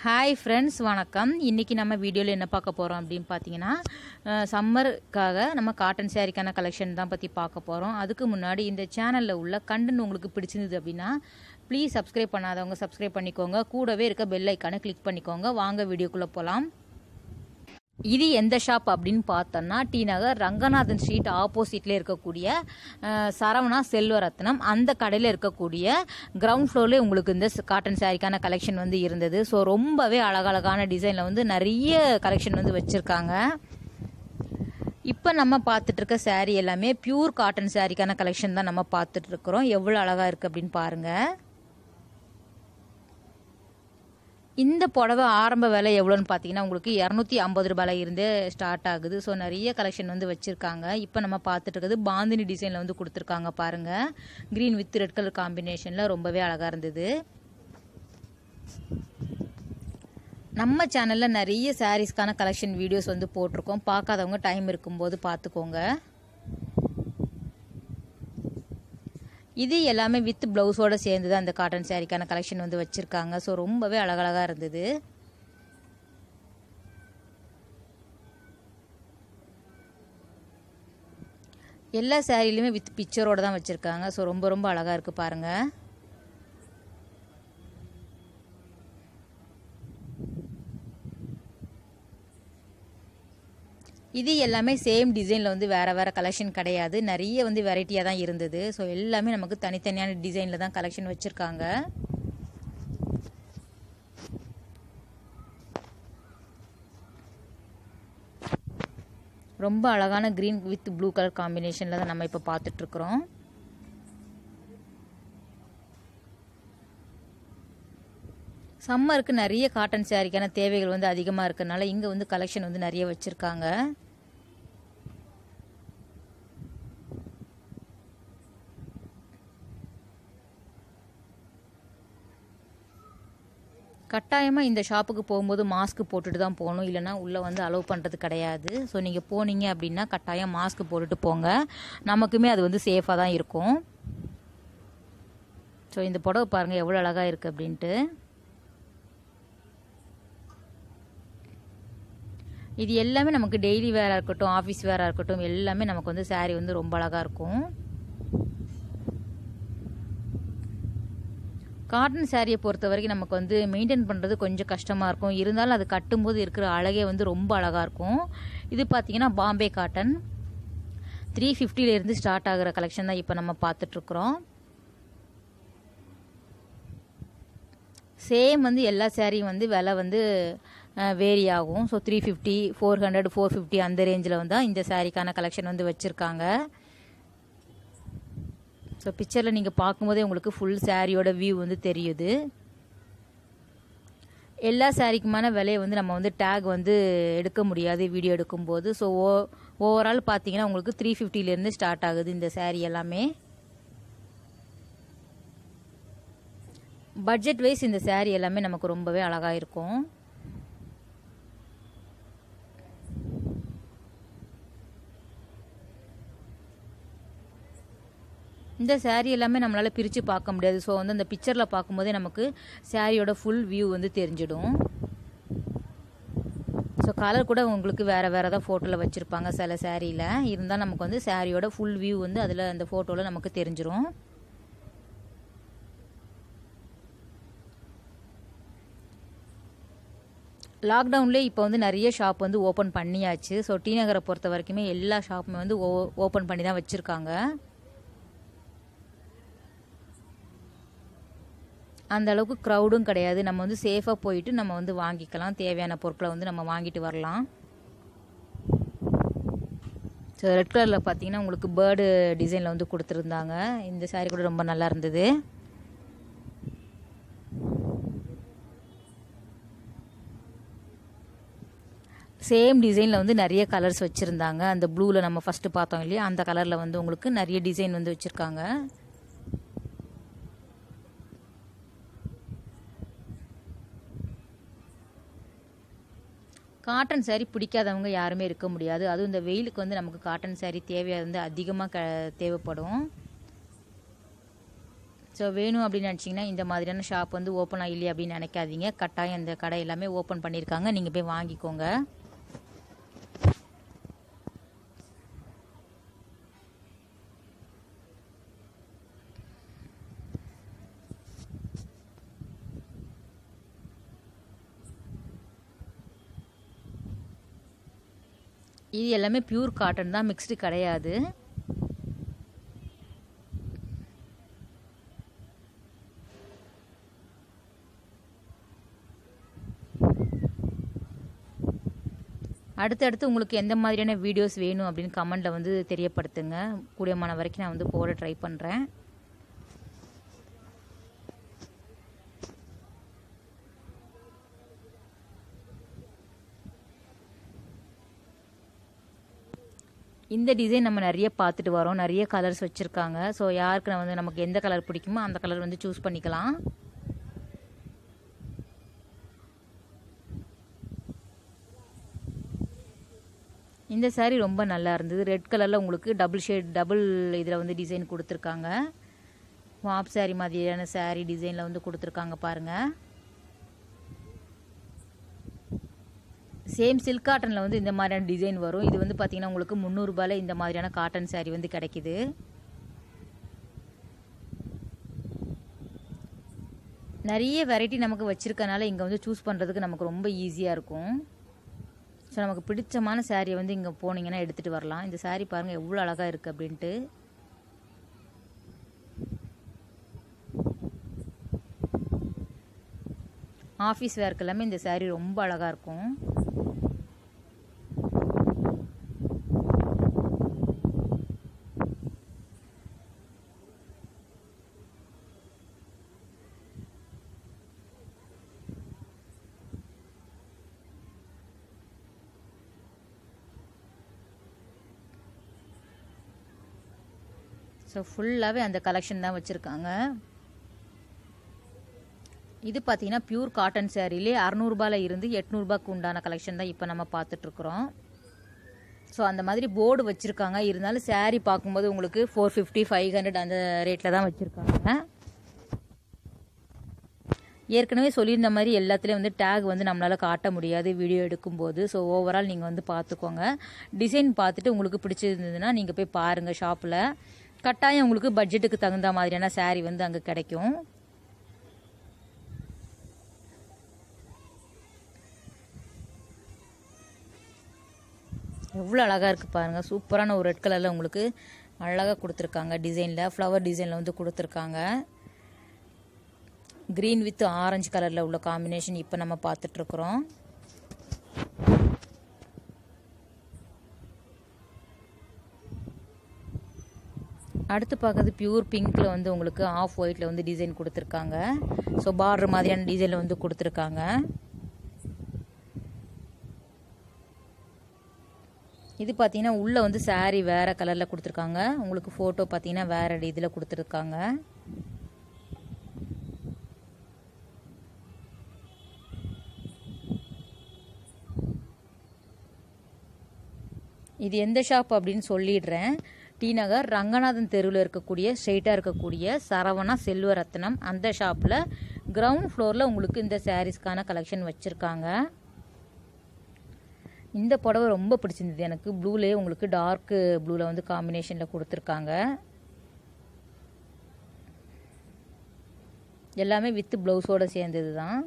hi friends வணக்கம் இன்றைக்கி நம்ம வீடியோவில் என்ன பார்க்க போகிறோம் அப்படின்னு பார்த்தீங்கன்னா சம்மருக்காக நம்ம காட்டன் சேரீக்கான கலெக்ஷன் தான் பற்றி பார்க்க போகிறோம் அதுக்கு முன்னாடி இந்த சேனலில் உள்ள கண்டென்ட் உங்களுக்கு பிடிச்சிருந்தது அப்படின்னா ப்ளீஸ் சப்ஸ்கிரைப் பண்ணாதவங்க சப்ஸ்கிரைப் பண்ணிக்கோங்க கூடவே இருக்க பெல் ஐக்கானை கிளிக் பண்ணிக்கோங்க வாங்க வீடியோக்குள்ளே போகலாம் இது எந்த ஷாப் அப்படின்னு பார்த்தோம்னா டி நகர் ரங்கநாதன் ஸ்ட்ரீட் ஆப்போசிட்ல இருக்கக்கூடிய அஹ், சரவணா செல்வரத்னம் அந்த கடையில் இருக்கக்கூடிய கிரவுண்ட் ஃப்ளோர்லேயே உங்களுக்கு இந்த காட்டன் சாரிக்கான கலெக்ஷன் வந்து இருந்தது ஸோ ரொம்பவே அழகழகான டிசைனில் வந்து நிறைய கலெக்ஷன் வந்து வச்சுருக்காங்க இப்போ நம்ம பார்த்துட்டு இருக்க saree எல்லாமே பியூர் காட்டன் சாரிக்கான கலெக்ஷன் தான் நம்ம பார்த்துட்டு இருக்கிறோம் எவ்வளோ அழகாக இருக்குது அப்படின்னு பாருங்கள் இந்த புடவை ஆரம்ப விலை எவ்வளோன்னு பார்த்தீங்கன்னா உங்களுக்கு இரநூத்தி ஐம்பது ரூபாயில இருந்தே ஸ்டார்ட் ஆகுது ஸோ நிறைய கலெக்ஷன் வந்து வச்சுருக்காங்க இப்போ நம்ம பார்த்துட்டு இருக்கிறது பாந்தினி டிசைனில் வந்து கொடுத்துருக்காங்க பாருங்கள் க்ரீன் வித் ரெட் கலர் காம்பினேஷனில் ரொம்பவே அழகாக இருந்தது நம்ம சேனலில் நிறைய சாரீஸ்க்கான கலெக்ஷன் வீடியோஸ் வந்து போட்டிருக்கோம் பார்க்காதவங்க டைம் இருக்கும்போது பார்த்துக்கோங்க இது எல்லாமே வித் ப்ளவுஸோட சேர்ந்து தான் அந்த காட்டன் சாரீக்கான கலெக்ஷன் வந்து வச்சுருக்காங்க ஸோ ரொம்பவே அழகழகாக இருந்தது எல்லா சாரிலையுமே வித் பிக்சரோட தான் வச்சுருக்காங்க ஸோ ரொம்ப ரொம்ப அழகாக இருக்குது பாருங்கள் இது எல்லாமே சேம் டிசைனில் வந்து வேறு வேறு கலெக்ஷன் கிடையாது நிறைய வந்து வெரைட்டியாக தான் இருந்தது ஸோ எல்லாமே நமக்கு தனித்தனியான டிசைனில் தான் கலெக்ஷன் வச்சுருக்காங்க ரொம்ப அழகான க்ரீன் வித் ப்ளூ கலர் காம்பினேஷனில் தான் நம்ம இப்போ பார்த்துட்ருக்குறோம் சம்மருக்கு நிறைய காட்டன் சாரிக்கான தேவைகள் வந்து அதிகமாக இருக்கறனால இங்கே வந்து கலெக்ஷன் வந்து நிறைய வச்சுருக்காங்க கட்டாயமாக இந்த ஷாப்புக்கு போகும்போது மாஸ்க் போட்டுட்டு தான் போகணும் இல்லைனா உள்ளே வந்து அலோவ் பண்ணுறது கிடையாது ஸோ நீங்கள் போனீங்க அப்படின்னா கட்டாயம் மாஸ்க் போட்டுட்டு போங்க நமக்குமே அது வந்து சேஃபாக தான் இருக்கும் ஸோ இந்த புடவை பாருங்கள் எவ்வளோ அழகாக இருக்குது அப்படின்ட்டு இது எல்லாமே நமக்கு டெய்லி வேராக இருக்கட்டும் ஆஃபீஸ் வேராக இருக்கட்டும் எல்லாமே நமக்கு வந்து saree வந்து ரொம்ப அழகாக இருக்கும் காட்டன் சாரியை பொறுத்த வரைக்கும் நமக்கு வந்து மெயின்டைன் பண்ணுறது கொஞ்சம் கஷ்டமாக இருக்கும் இருந்தாலும் அது கட்டும்போது இருக்கிற அழகே வந்து ரொம்ப அழகாக இருக்கும் இது பார்த்தீங்கன்னா பாம்பே காட்டன் த்ரீ இருந்து ஸ்டார்ட் ஆகிற கலெக்ஷன் தான் இப்போ நம்ம பார்த்துட்ருக்குறோம் சேம் வந்து எல்லா சேரீயும் வந்து விலை வந்து வேரி ஆகும் so three fifty four hundred four fifty அந்த ரேஞ்சில் வந்து இந்த சாரீக்கான கலெக்ஷன் வந்து வச்சுருக்காங்க ஸோ பிக்சரில் நீங்கள் பார்க்கும்போதே உங்களுக்கு ஃபுல் சாரியோட வியூ வந்து தெரியுது எல்லா சாரீக்குமான விலையை வந்து நம்ம வந்து டேக் வந்து எடுக்க முடியாது வீடியோ எடுக்கும்போது ஸோ ஓ ஓவரால் பார்த்தீங்கன்னா உங்களுக்கு த்ரீ ஃபிஃப்டிலேருந்து ஸ்டார்ட் ஆகுது இந்த saree எல்லாமே பட்ஜெட் வைஸ் இந்த saree எல்லாமே நமக்கு ரொம்பவே அழகாக இருக்கும் இந்த saree எல்லாமே நம்மளால் பிரித்து பார்க்க முடியாது ஸோ வந்து அந்த பிக்சரில் பார்க்கும்போதே நமக்கு சாரியோட ஃபுல் வியூ வந்து தெரிஞ்சிடும் ஸோ கலர் கூட உங்களுக்கு வேறு வேறு தான் ஃபோட்டோவில் வச்சுருப்பாங்க சில சாரியில் இருந்தால் நமக்கு வந்து சாரியோட ஃபுல் வியூ வந்து அதில் அந்த ஃபோட்டோவில் நமக்கு தெரிஞ்சிடும் லாக்டவுன்லேயே இப்போ வந்து நிறைய ஷாப் வந்து ஓப்பன் பண்ணியாச்சு ஸோ டி நகரை பொறுத்த வரைக்குமே எல்லா ஷாப்புமே வந்து ஓ ஓப்பன் பண்ணி தான் வச்சுருக்காங்க அந்த அளவுக்கு க்ரௌடும் கிடையாது நம்ம வந்து சேஃபாக போயிட்டு நம்ம வந்து வாங்கிக்கலாம் தேவையான பொருட்களை வந்து நம்ம வாங்கிட்டு வரலாம் ஸோ ரெட் கலரில் பார்த்தீங்கன்னா உங்களுக்கு பேர்டு டிசைனில் வந்து கொடுத்துருந்தாங்க இந்த saree கூட ரொம்ப நல்லா இருந்தது சேம் டிசைனில் வந்து நிறைய கலர்ஸ் வச்சுருந்தாங்க அந்த ப்ளூவில் நம்ம ஃபஸ்ட்டு பார்த்தோம் இல்லையா அந்த கலரில் வந்து உங்களுக்கு நிறைய டிசைன் வந்து வச்சுருக்காங்க காட்டன் saree பிடிக்காதவங்க யாருமே இருக்க முடியாது அதுவும் இந்த வெயிலுக்கு வந்து நமக்கு காட்டன் saree தேவையாக வந்து அதிகமாக க தேவைப்படும் ஸோ வேணும் அப்படின்னு நினச்சிங்கன்னா இந்த மாதிரியான ஷாப் வந்து ஓப்பன் ஆகலையே அப்படின்னு நினைக்காதீங்க கட்டாயம் இந்த கடை எல்லாமே ஓப்பன் பண்ணியிருக்காங்க நீங்கள் போய் வாங்கிக்கோங்க இது எல்லாமே பியூர் காட்டன் தான் மிக்ஸ்டு கிடையாது அடுத்தடுத்து உங்களுக்கு எந்த மாதிரியான வீடியோஸ் வேணும் அப்படின்னு கமெண்டில் வந்து தெரியப்படுத்துங்க கூடியமான வரைக்கும் நான் வந்து போட ட்ரை பண்ணுறேன் இந்த டிசைன் நம்ம நிறைய பார்த்துட்டு வரோம் நிறைய கலர்ஸ் வச்சுருக்காங்க ஸோ யாருக்கு நான் வந்து நமக்கு எந்த கலர் பிடிக்குமோ அந்த கலர் வந்து சூஸ் பண்ணிக்கலாம் இந்த saree ரொம்ப நல்லா இருந்தது ரெட் கலரில் உங்களுக்கு டபுள் ஷேட் டபுள் இதில் வந்து டிசைன் கொடுத்துருக்காங்க வாப் saree மாதிரியான saree டிசைனில் வந்து கொடுத்துருக்காங்க பாருங்கள் சேம் சில்க் காட்டனில் வந்து இந்த மாதிரியான டிசைன் வரும் இது வந்து பார்த்தீங்கன்னா உங்களுக்கு முந்நூறுபாயில் இந்த மாதிரியான காட்டன் saree வந்து கிடைக்குது நிறைய வெரைட்டி நமக்கு வச்சுருக்கனால இங்கே வந்து சூஸ் பண்ணுறதுக்கு நமக்கு ரொம்ப ஈஸியாக இருக்கும் ஸோ நமக்கு பிடிச்சமான சாரியை வந்து இங்கே போனீங்கன்னா எடுத்துகிட்டு வரலாம் இந்த saree பாருங்கள் எவ்வளோ அழகாக இருக்குது அப்படின்ட்டு ஆஃபீஸ் வேர்க்கு எல்லாமே இந்த saree ரொம்ப அழகாக இருக்கும் ஸோ ஃபுல்லாகவே அந்த கலெக்ஷன் தான் வச்சுருக்காங்க இது பார்த்தீங்கன்னா பியூர் காட்டன் சேரீலே அறநூறுபாயில் இருந்து எட்நூறுபாக்கு உண்டான கலெக்ஷன் தான் இப்போ நம்ம பார்த்துட்ருக்குறோம் ஸோ அந்த மாதிரி போர்டு வச்சுருக்காங்க இருந்தாலும் saree பார்க்கும்போது உங்களுக்கு ஃபோர் ஃபிஃப்டி ஃபைவ் ஹண்ட்ரட் அந்த ரேட்டில் தான் வச்சுருக்காங்க ஏற்கனவே சொல்லியிருந்த மாதிரி எல்லாத்துலேயும் வந்து டேக் வந்து நம்மளால் காட்ட முடியாது வீடியோ எடுக்கும்போது ஸோ ஓவரால் நீங்கள் வந்து பார்த்துக்கோங்க டிசைன் பார்த்துட்டு உங்களுக்கு பிடிச்சிருந்ததுன்னா நீங்கள் போய் பாருங்கள் ஷாப்பில் கட்டாயம் உங்களுக்கு பட்ஜெட்டுக்கு தகுந்த மாதிரியான saree வந்து அங்கே கிடைக்கும் எவ்வளோ அழகாக இருக்குது பாருங்கள் சூப்பரான ஒரு ரெட் கலரில் உங்களுக்கு அழகாக கொடுத்துருக்காங்க டிசைனில் ஃப்ளவர் டிசைனில் வந்து கொடுத்துருக்காங்க க்ரீன் வித் ஆரஞ்சு கலரில் உள்ள காம்பினேஷன் இப்போ நம்ம பார்த்துட்ருக்குறோம் அடுத்து பார்க்கறது பியூர் பிங்க்கில் வந்து உங்களுக்கு ஆஃப் ஒயிட்டில் வந்து டிசைன் கொடுத்துருக்காங்க ஸோ பார்டர் மாதிரியான டிசைனில் வந்து கொடுத்துருக்காங்க இது பார்த்தீங்கன்னா உள்ளே வந்து saree வேறு கலரில் கொடுத்துருக்காங்க உங்களுக்கு ஃபோட்டோ பார்த்தீங்கன்னா வேறு இதில் கொடுத்துருக்காங்க இது எந்த ஷாப் அப்படின்னு சொல்லிடுறேன் டி நகர் ரங்கநாதன் தெருவில் இருக்கக்கூடிய ஸ்ட்ரெயிட்டாக இருக்கக்கூடிய சரவணா செல்வரத்னம் அந்த ஷாப்பில் கிரவுண்ட் ஃப்ளோரில் உங்களுக்கு இந்த சாரீஸ்க்கான கலெக்ஷன் வச்சுருக்காங்க இந்த புடவை ரொம்ப பிடிச்சிருந்தது எனக்கு ப்ளூலேயே உங்களுக்கு டார்க்கு ப்ளூவில் வந்து காம்பினேஷனில் கொடுத்துருக்காங்க எல்லாமே வித் ப்ளவுஸோடு சேர்ந்தது தான்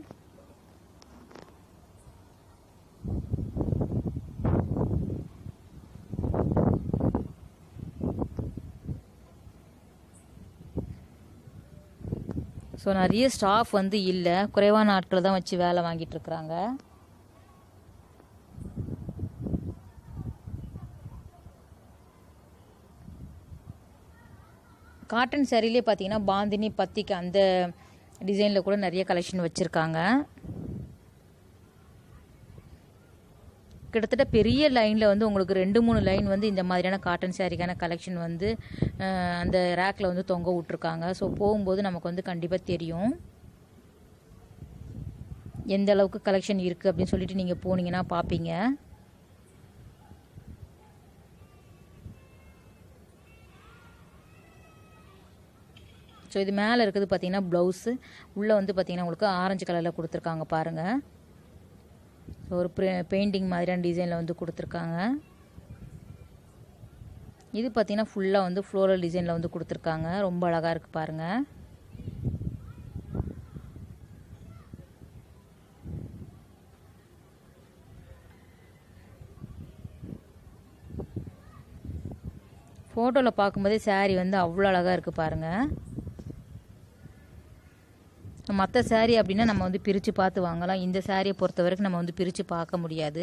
ஸோ நிறைய ஸ்டாஃப் வந்து இல்லை குறைவான ஆட்களை தான் வச்சு வேலை வாங்கிட்டு இருக்கிறாங்க காட்டன் சேரீலே பார்த்தீங்கன்னா பாந்தினி பத்திக்கு அந்த டிசைனில் கூட நிறைய கலெக்ஷன் வச்சுருக்காங்க கிட்டத்தட்ட பெரிய லைனில் வந்து உங்களுக்கு ரெண்டு மூணு லைன் வந்து இந்த மாதிரியான காட்டன் சாரிக்கான கலெக்ஷன் வந்து அஹ், அந்த ரேக்கில் வந்து தொங்க விட்ருக்காங்க ஸோ போகும்போது நமக்கு வந்து கண்டிப்பாக தெரியும் எந்த அளவுக்கு கலெக்ஷன் இருக்குது அப்படின்னு சொல்லிட்டு நீங்கள் போனீங்கன்னா பார்ப்பீங்க ஸோ இது மேலே இருக்குது பார்த்தீங்கன்னா ப்ளவுஸு உள்ளே வந்து பார்த்தீங்கன்னா உங்களுக்கு ஆரஞ்சு கலரில் கொடுத்துருக்காங்க பாருங்கள் ஸோ ஒரு பெயிண்டிங் மாதிரியான டிசைனில் வந்து கொடுத்துருக்காங்க இது பார்த்தீங்கன்னா ஃபுல்லாக வந்து ஃப்ளோரல் டிசைனில் வந்து கொடுத்துருக்காங்க ரொம்ப அழகாக இருக்குது பாருங்கள் ஃபோட்டோவில் பார்க்கும்போதே சாரீ வந்து அவ்வளோ அழகாக இருக்குது பாருங்கள் மற்ற சாரீ அப்படின்னா நம்ம வந்து பிரித்து பார்த்து வாங்கலாம் இந்த சாரியை பொறுத்த வரைக்கும் நம்ம வந்து பிரித்து பார்க்க முடியாது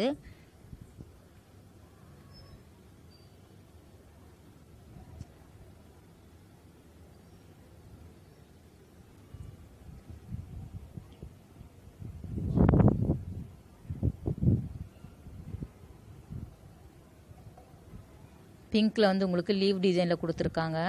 பிங்க்கில் வந்து உங்களுக்கு லீவ் டிசைனில் கொடுத்துருக்காங்க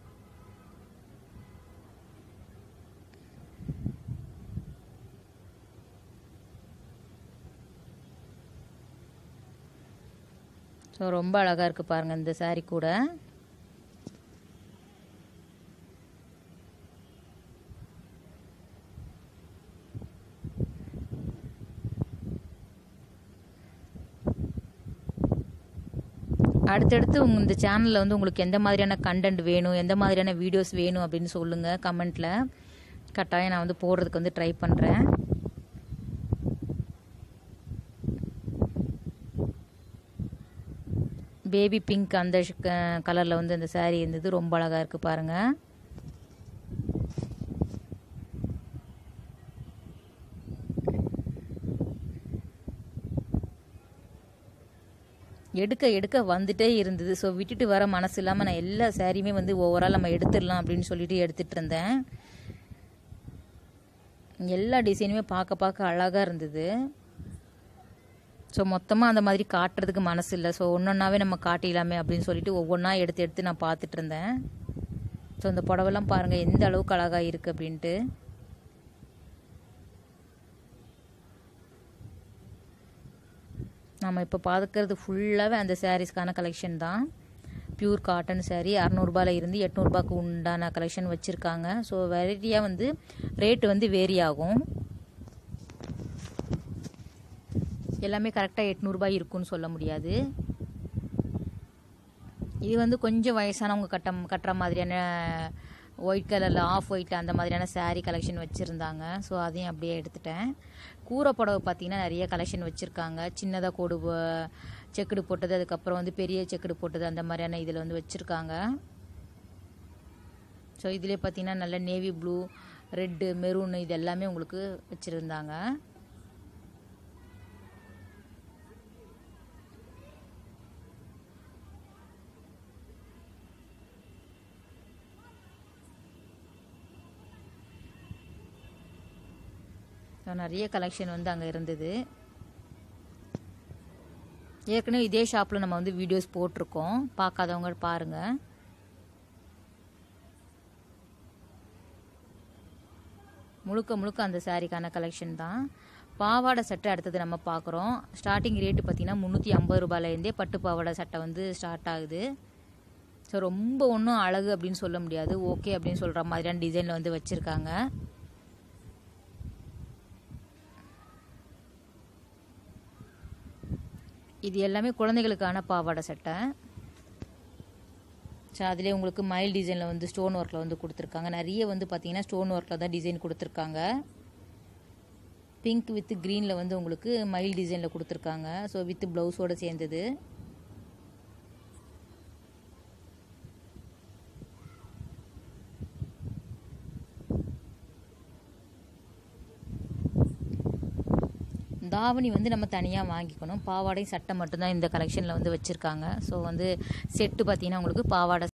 ஸோ ரொம்ப அழகாக இருக்குது பாருங்கள் இந்த சாரீ கூட அடுத்தடுத்து உங்க இந்த சேனலில் வந்து உங்களுக்கு எந்த மாதிரியான கண்டென்ட் வேணும் எந்த மாதிரியான வீடியோஸ் வேணும் அப்படின்னு சொல்லுங்கள் கமெண்ட்டில் கட்டாயம் நான் வந்து போடுறதுக்கு வந்து ட்ரை பண்ணுறேன் பேபி பிங்க் அந்த கலரில் வந்து அந்த சாரீ இருந்தது ரொம்ப அழகாக இருக்குது பாருங்கள் எடுக்க எடுக்க வந்துட்டே இருந்தது ஸோ விட்டுட்டு வர மனசு இல்லாமல் நான் எல்லா சாரியுமே வந்து ஓவரால் நம்ம எடுத்துடலாம் அப்படின்னு சொல்லிட்டு எடுத்துகிட்டு இருந்தேன் எல்லா டிசைனுமே பார்க்க பார்க்க அழகாக இருந்தது ஸோ மொத்தமாக அந்த மாதிரி காட்டுறதுக்கு மனசு இல்லை ஸோ ஒன்றொன்னாவே நம்ம காட்டிடலாமே அப்படின்னு சொல்லிட்டு ஒவ்வொன்றா எடுத்து எடுத்து நான் பார்த்துட்டு இருந்தேன் ஸோ இந்த புடவெல்லாம் பாருங்கள் எந்த அளவுக்கு அழகாக இருக்குது அப்படின்ட்டு நம்ம இப்போ பார்க்குறது ஃபுல்லாகவே அந்த சாரீஸ்க்கான கலெக்ஷன் தான் பியூர் காட்டன் சாரீ அறநூறுபாயில் இருந்து எட்நூறுபாக்கு உண்டான கலெக்ஷன் வச்சுருக்காங்க ஸோ வெரைட்டியாக வந்து ரேட்டு வந்து வேரி ஆகும் எல்லாமே கரெக்டாக எட்நூறுபா இருக்குன்னு சொல்ல முடியாது இது வந்து கொஞ்சம் வயசானவங்க கட்ட கட்டுற மாதிரியான ஒயிட் கலரில் ஆஃப் ஒயிட் அந்த மாதிரியான சாரீ கலெக்ஷன் வச்சுருந்தாங்க ஸோ அதையும் அப்படியே எடுத்துட்டேன் கூரை புடவை பார்த்தீங்கன்னா நிறைய கலெக்ஷன் வச்சுருக்காங்க சின்னதாக கோடு செக்குடு போட்டது அதுக்கப்புறம் வந்து பெரிய செக்குடு போட்டது அந்த மாதிரியான இதில் வந்து வச்சுருக்காங்க ஸோ இதிலே பார்த்தீங்கன்னா நல்ல நேவி ப்ளூ ரெட்டு மெரூன் இது எல்லாமே உங்களுக்கு வச்சுருந்தாங்க நிறைய கலெக்ஷன் வந்து அங்கே இருந்தது ஏற்கனவே இதே ஷாப்பில் நம்ம வந்து வீடியோஸ் போட்டிருக்கோம் பார்க்காதவங்க பாருங்கள் முழுக்க முழுக்க அந்த சாரீக்கான கலெக்ஷன் தான் பாவாடை சட்டை அடுத்தது நம்ம பார்க்குறோம் ஸ்டார்டிங் ரேட்டு பார்த்தீங்கன்னா முந்நூற்றி ஐம்பது ரூபாயிலேருந்தே பட்டு பாவாடை சட்டை வந்து ஸ்டார்ட் ஆகுது ஸோ ரொம்ப ஒன்றும் அழகு அப்படின்னு சொல்ல முடியாது ஓகே அப்படின்னு சொல்கிற மாதிரியான டிசைனில் வந்து வச்சுருக்காங்க இது எல்லாமே குழந்தைகளுக்கான பாவாடை சட்டை ஸோ அதிலே உங்களுக்கு மயில் டிசைனில் வந்து ஸ்டோன் ஒர்க்கில் வந்து கொடுத்துருக்காங்க நிறைய வந்து பார்த்தீங்கன்னா ஸ்டோன் ஒர்க்கில் தான் டிசைன் கொடுத்துருக்காங்க பிங்க் வித் க்ரீனில் வந்து உங்களுக்கு மயில் டிசைனில் கொடுத்துருக்காங்க ஸோ வித் ப்ளவுஸோடு சேர்ந்தது தாவணி வந்து நம்ம தனியாக வாங்கிக்கணும் பாவாடை சட்டை மட்டும்தான் இந்த கலெக்ஷனில் வந்து வச்சுருக்காங்க ஸோ வந்து செட்டு பார்த்தீங்கன்னா உங்களுக்கு பாவாடை